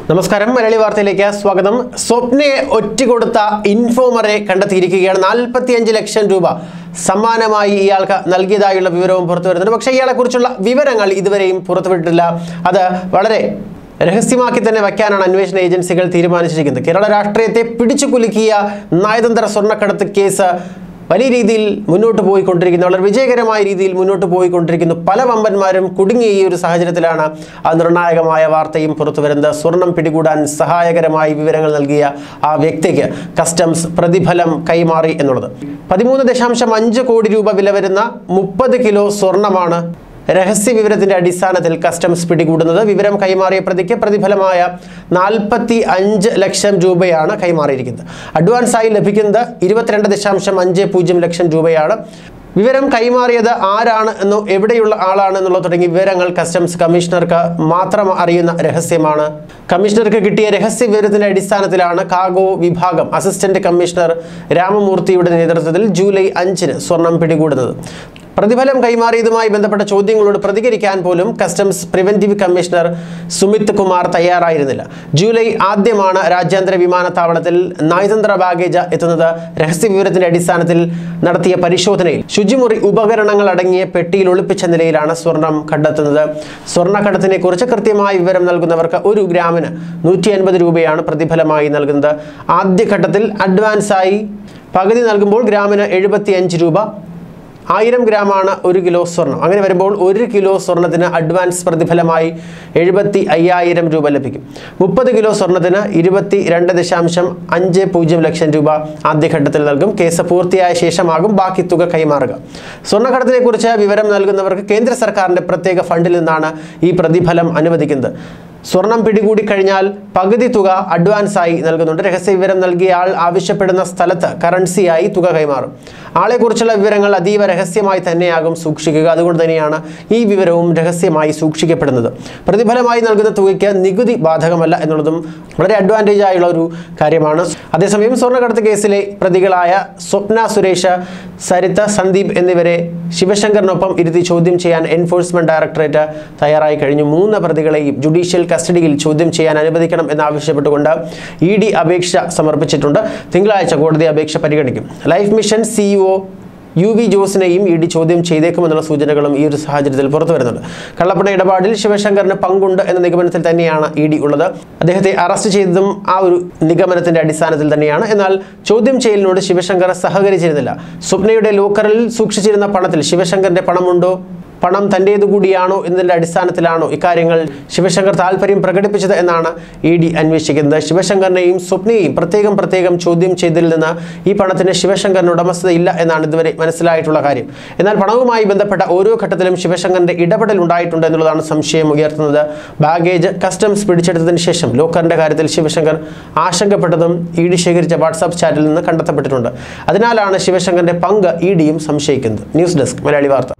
നമസ്കാരം മലയാളി വാർത്തയിലേക്ക് സ്വാഗതം സ്വപ്നയെ ഒറ്റുകൊടുത്ത ഇൻഫോമറെ കണ്ടെത്തിയിരിക്കുകയാണ് നാൽപ്പത്തിയഞ്ച് ലക്ഷം രൂപ സമ്മാനമായി ഇയാൾക്ക് നൽകിയതായുള്ള വിവരവും പുറത്തു വരുന്നുണ്ട് പക്ഷേ ഇയാളെക്കുറിച്ചുള്ള വിവരങ്ങൾ ഇതുവരെയും പുറത്തുവിട്ടിട്ടില്ല അത് വളരെ രഹസ്യമാക്കി തന്നെ വയ്ക്കാനാണ് അന്വേഷണ ഏജൻസികൾ തീരുമാനിച്ചിരിക്കുന്നത് കേരള രാഷ്ട്രീയത്തെ പിടിച്ചു കുലുക്കിയ നയതന്ത്ര സ്വർണ്ണക്കടത്ത് കേസ് വലിയ രീതിയിൽ മുന്നോട്ട് പോയിക്കൊണ്ടിരിക്കുന്നു വളരെ വിജയകരമായ രീതിയിൽ മുന്നോട്ട് പോയിക്കൊണ്ടിരിക്കുന്നു പല വമ്പന്മാരും കുടുങ്ങിയ ഈ ഒരു സാഹചര്യത്തിലാണ് ആ നിർണായകമായ വാർത്തയും പുറത്തു വരുന്നത് സ്വർണം പിടികൂടാൻ സഹായകരമായി വിവരങ്ങൾ നൽകിയ ആ വ്യക്തിക്ക് കസ്റ്റംസ് പ്രതിഫലം കൈമാറി എന്നുള്ളത് പതിമൂന്ന് ദശാംശം അഞ്ച് കോടി രൂപ വില വരുന്ന മുപ്പത് കിലോ സ്വർണമാണ് രഹസ്യ വിവരത്തിന്റെ അടിസ്ഥാനത്തിൽ കസ്റ്റംസ് പിടികൂടുന്നത് വിവരം കൈമാറിയ പ്രതിക്ക് പ്രതിഫലമായ നാൽപ്പത്തി അഞ്ച് ലക്ഷം രൂപയാണ് കൈമാറിയിരിക്കുന്നത് അഡ്വാൻസായി ലഭിക്കുന്നത് ഇരുപത്തിരണ്ട് ദശാംശം അഞ്ച് പൂജ്യം ലക്ഷം രൂപയാണ് വിവരം കൈമാറിയത് ആരാണ് എന്നോ എവിടെയുള്ള ആളാണ് എന്നുള്ള തുടങ്ങിയ വിവരങ്ങൾ കസ്റ്റംസ് കമ്മീഷണർക്ക് മാത്രം അറിയുന്ന രഹസ്യമാണ് കമ്മീഷണർക്ക് കിട്ടിയ രഹസ്യ വിവരത്തിന്റെ അടിസ്ഥാനത്തിലാണ് കാഗോ വിഭാഗം അസിസ്റ്റന്റ് കമ്മീഷണർ രാമമൂർത്തിയുടെ നേതൃത്വത്തിൽ ജൂലൈ അഞ്ചിന് സ്വർണം പിടികൂടുന്നത് പ്രതിഫലം കൈമാറിയതുമായി ബന്ധപ്പെട്ട ചോദ്യങ്ങളോട് പ്രതികരിക്കാൻ പോലും customs preventive commissioner Sumit Kumar തയ്യാറായിരുന്നില്ല ജൂലൈ ആദ്യമാണ് രാജ്യാന്തര വിമാനത്താവളത്തിൽ നയതന്ത്ര ബാഗേജ് എത്തുന്നത് രഹസ്യ വിവരത്തിന്റെ അടിസ്ഥാനത്തിൽ നടത്തിയ പരിശോധനയിൽ ശുചിമുറി ഉപകരണങ്ങൾ അടങ്ങിയ പെട്ടിയിൽ ഒളിപ്പിച്ച നിലയിലാണ് സ്വർണം കണ്ടെത്തുന്നത് സ്വർണ്ണക്കടത്തിനെ കുറിച്ച് കൃത്യമായ വിവരം നൽകുന്നവർക്ക് ഒരു ഗ്രാമിന് നൂറ്റി അൻപത് രൂപയാണ് പ്രതിഫലമായി നൽകുന്നത് ആദ്യഘട്ടത്തിൽ അഡ്വാൻസായി പകുതി നൽകുമ്പോൾ ഗ്രാമിന് എഴുപത്തി രൂപ ആയിരം ഗ്രാമാണ് ഒരു കിലോ സ്വർണം അങ്ങനെ വരുമ്പോൾ ഒരു കിലോ സ്വർണത്തിന് അഡ്വാൻസ് പ്രതിഫലമായി എഴുപത്തി അയ്യായിരം രൂപ ലഭിക്കും മുപ്പത് കിലോ സ്വർണത്തിന് ഇരുപത്തി രണ്ട് ദശാംശം അഞ്ച് പൂജ്യം ലക്ഷം രൂപ ആദ്യഘട്ടത്തിൽ നൽകും കേസ് പൂർത്തിയായ ശേഷമാകും ബാക്കി തുക കൈമാറുക സ്വർണ്ണക്കടത്തിനെക്കുറിച്ച് വിവരം നൽകുന്നവർക്ക് കേന്ദ്ര സർക്കാരിൻ്റെ പ്രത്യേക ഫണ്ടിൽ നിന്നാണ് ഈ പ്രതിഫലം അനുവദിക്കുന്നത് സ്വർണം പിടികൂടി കഴിഞ്ഞാൽ പകുതി തുക അഡ്വാൻസായി നൽകുന്നുണ്ട് രഹസ്യ വിവരം നൽകിയ ആൾ ആവശ്യപ്പെടുന്ന സ്ഥലത്ത് കറൻസിയായി തുക കൈമാറും ആളെക്കുറിച്ചുള്ള വിവരങ്ങൾ അതീവ രഹസ്യമായി തന്നെയാകും സൂക്ഷിക്കുക അതുകൊണ്ട് തന്നെയാണ് ഈ വിവരവും രഹസ്യമായി സൂക്ഷിക്കപ്പെടുന്നത് പ്രതിഫലമായി നൽകുന്ന തുകയ്ക്ക് നികുതി ബാധകമല്ല എന്നുള്ളതും വളരെ അഡ്വാൻറ്റേജ് ആയുള്ള ഒരു കാര്യമാണ് അതേസമയം സ്വർണ്ണക്കടത്ത് കേസിലെ പ്രതികളായ സ്വപ്ന സുരേഷ് സരിത സന്ദീപ് എന്നിവരെ ശിവശങ്കറിനൊപ്പം ഇരുത്തി ചോദ്യം ചെയ്യാൻ എൻഫോഴ്സ്മെന്റ് ഡയറക്ടറേറ്റ് തയ്യാറായി കഴിഞ്ഞു മൂന്ന് പ്രതികളെയും ജുഡീഷ്യൽ കസ്റ്റഡിയിൽ ചോദ്യം ചെയ്യാൻ അനുവദിക്കണം എന്നാവശ്യപ്പെട്ടുകൊണ്ട് ഇ ഡി അപേക്ഷ സമർപ്പിച്ചിട്ടുണ്ട് തിങ്കളാഴ്ച കോടതി അപേക്ഷ പരിഗണിക്കും life mission CEO U V ജോസിനെയും ഇ ഡി ചോദ്യം ചെയ്തേക്കുമെന്നുള്ള സൂചനകളും ഈ ഒരു സാഹചര്യത്തിൽ പുറത്തു വരുന്നുണ്ട് കള്ളപ്പണ ഇടപാടിൽ ശിവശങ്കറിന് പങ്കുണ്ട് എന്ന നിഗമനത്തിൽ തന്നെയാണ് ഇ ഡി ഉള്ളത് അദ്ദേഹത്തെ അറസ്റ്റ് ചെയ്തതും ആ ഒരു നിഗമനത്തിന്റെ അടിസ്ഥാനത്തിൽ തന്നെയാണ് എന്നാൽ ചോദ്യം ചെയ്യലിനോട് ശിവശങ്കർ സഹകരിച്ചിരുന്നില്ല സ്വപ്നയുടെ ലോക്കറിൽ സൂക്ഷിച്ചിരുന്ന പണത്തിൽ ശിവശങ്കറിന്റെ പണമുണ്ടോ പണം തൻ്റേതു കൂടിയാണോ എന്നതിൻ്റെ അടിസ്ഥാനത്തിലാണോ ഇക്കാര്യങ്ങൾ ശിവശങ്കർ താല്പര്യം പ്രകടിപ്പിച്ചത് എന്നാണ് ഇ ഡി അന്വേഷിക്കുന്നത് ശിവശങ്കറിനെയും സ്വപ്നയെയും പ്രത്യേകം പ്രത്യേകം ചോദ്യം ചെയ്തതിൽ നിന്ന് ഈ പണത്തിന് ശിവശങ്കറിന് ഉടമസ്ഥതയില്ല എന്നാണ് ഇതുവരെ മനസ്സിലായിട്ടുള്ള കാര്യം എന്നാൽ പണവുമായി ബന്ധപ്പെട്ട ഓരോ ഘട്ടത്തിലും ശിവശങ്കറിന്റെ ഇടപെടൽ ഉണ്ടായിട്ടുണ്ട് എന്നുള്ളതാണ് സംശയം ഉയർത്തുന്നത് ബാഗേജ് കസ്റ്റംസ് പിടിച്ചെടുത്തതിന് ശേഷം ലോക്കറിന്റെ കാര്യത്തിൽ ശിവശങ്കർ ആശങ്കപ്പെട്ടതും ഇ ഡി ശേഖരിച്ച വാട്സാപ്പ് ചാറ്റിൽ നിന്ന് കണ്ടെത്തപ്പെട്ടിട്ടുണ്ട് അതിനാലാണ് ശിവശങ്കറിന്റെ പങ്ക് ഇ ഡിയും സംശയിക്കുന്നത് ന്യൂസ് ഡെസ്ക് മലയാളി വാർത്ത